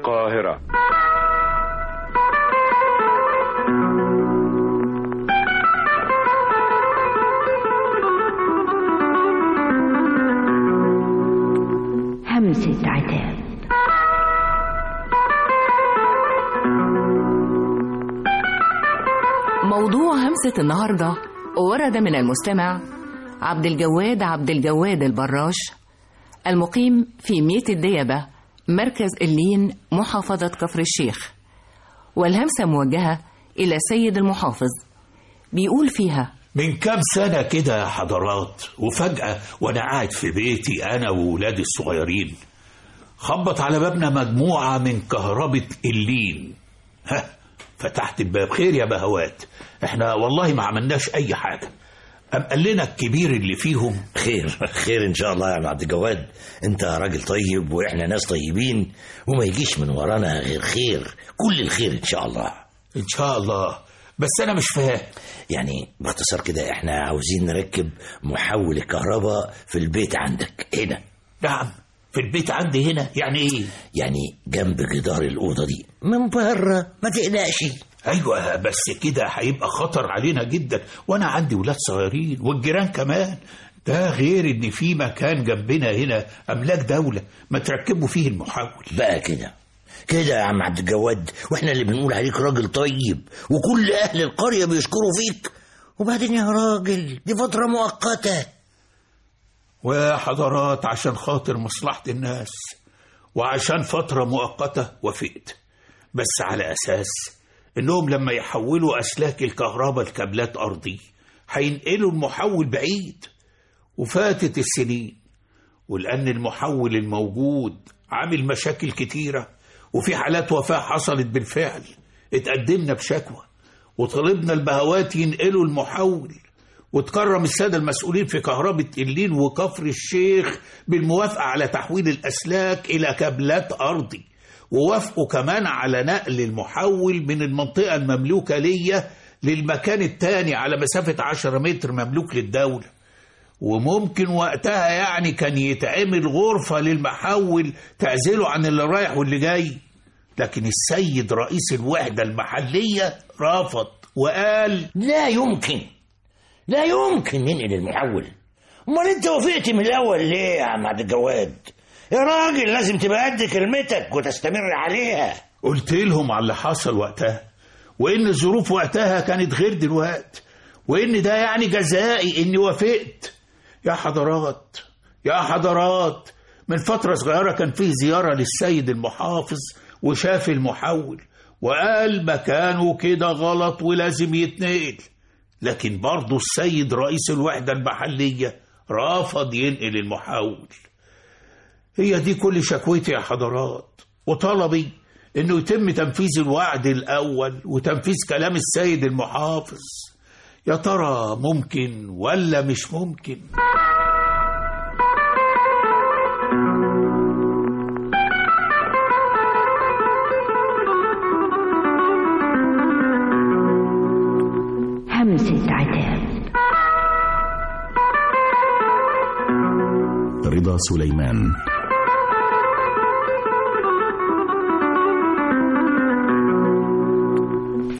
القاهرة همسة عتاب موضوع همسة النهاردة ورد من المستمع عبد الجواد عبد الجواد البراش المقيم في ميت الديبة مركز اللين محافظة كفر الشيخ والهمسة موجهة إلى سيد المحافظ بيقول فيها من كام سنة كده يا حضرات وفجأة وأنا قاعد في بيتي أنا وولادي الصغيرين خبط على بابنا مجموعة من كهربة اللين ها فتحت الباب خير يا بهوات احنا والله ما عملناش أي حاجة أم قال لنا الكبير اللي فيهم خير خير ان شاء الله يا عبد الجواد انت راجل طيب واحنا ناس طيبين وما يجيش من ورانا غير خير كل الخير ان شاء الله إن شاء الله بس أنا مش فاهم يعني باختصار كده احنا عاوزين نركب محول الكهرباء في البيت عندك هنا نعم في البيت عندي هنا يعني إيه يعني جنب جدار الأوضة دي من بره ما تقلقش ايوه بس كده هيبقى خطر علينا جدا وانا عندي ولاد صغيرين والجيران كمان ده غير ان في مكان جنبنا هنا املاك دوله ما تركبوا فيه المحول بقى كده كده يا عم عبد الجواد واحنا اللي بنقول عليك راجل طيب وكل اهل القريه بيشكروا فيك وبعدين يا راجل دي فتره مؤقته وحضرات عشان خاطر مصلحه الناس وعشان فتره مؤقته وافقت بس على اساس انهم لما يحولوا اسلاك الكهرباء لكابلات ارضي هينقلوا المحول بعيد وفاتت السنين ولان المحول الموجود عامل مشاكل كتيره وفي حالات وفاه حصلت بالفعل اتقدمنا بشكوى وطلبنا البهوات ينقلوا المحول وتكرم الساده المسؤولين في كهرباء اللين وكفر الشيخ بالموافقه على تحويل الاسلاك الى كابلات ارضي ووافقوا كمان على نقل المحول من المنطقة المملوكة ليا للمكان التاني على مسافة عشرة متر مملوك للدولة وممكن وقتها يعني كان يتعمل غرفة للمحول تعزله عن اللي رايح واللي جاي لكن السيد رئيس الوحدة المحلية رفض وقال لا يمكن لا يمكن ننقل المحول امال انت وافقت من الاول ليه يا عم عبد الجواد يا راجل لازم تبقى قد كلمتك وتستمر عليها قلت لهم على اللي حصل وقتها وإن الظروف وقتها كانت غير دلوقت وإن ده يعني جزائي إني وافقت يا حضرات يا حضرات من فترة صغيرة كان فيه زيارة للسيد المحافظ وشاف المحول وقال مكانه كده غلط ولازم يتنقل لكن برضه السيد رئيس الوحدة المحلية رفض ينقل المحول هي دي كل شكوتي يا حضرات وطلبي انه يتم تنفيذ الوعد الاول وتنفيذ كلام السيد المحافظ يا ترى ممكن ولا مش ممكن همسة عتاب رضا سليمان